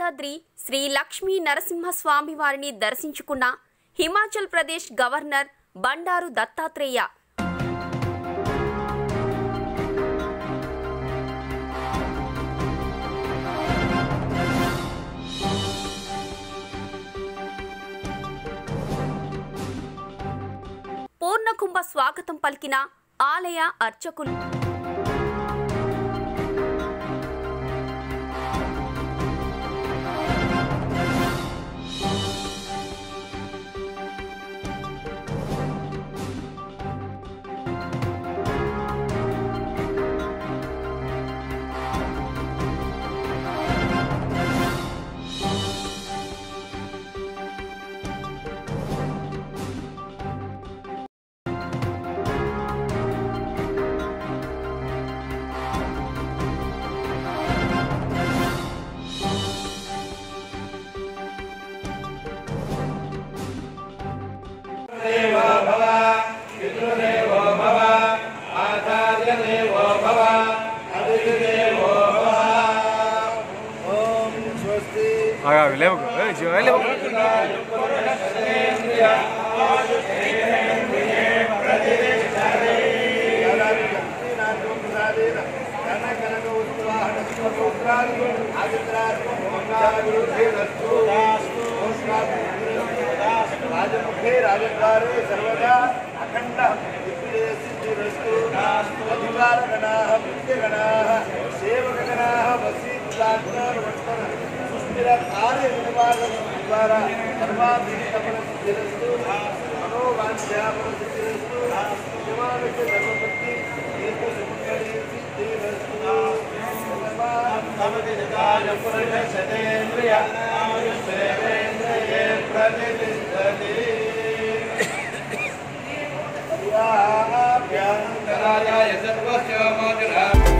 యాదాద్రి శ్రీ లక్ష్మీ నరసింహస్వామి వారిని దర్శించుకున్న హిమాచల్ ప్రదేశ్ గవర్నర్ బండారు దత్తాత్రేయ పూర్ణకుంభ స్వాగతం పలికిన ఆలయ అర్చకులు ఆగా లేవు ఏ, జీవ లేవు రాజముఖే రాజద్వారే సర్వదా అఖండ సిద్ధిరస్తు అధికారగణాః ముఖ్యగణాః సేవకగణాః వసీత్లాగ్నానువర్తన సుస్థిర కార్య నిర్వాహణ ద్వారా సర్వాభిష్టపర సిద్ధిరస్తు మనోవాంఛాపర సిద్ధిరస్తు యమానస్య ధర్మపత్తి ఏక సుమంగళి సిద్ధిరస్తు భవతి జగాయ పురుషశతేంద్రియ ఆయుష్యేంద్రియే ప్రతిష్టతి యాభ్యంతరాయ సర్వస్య మోచన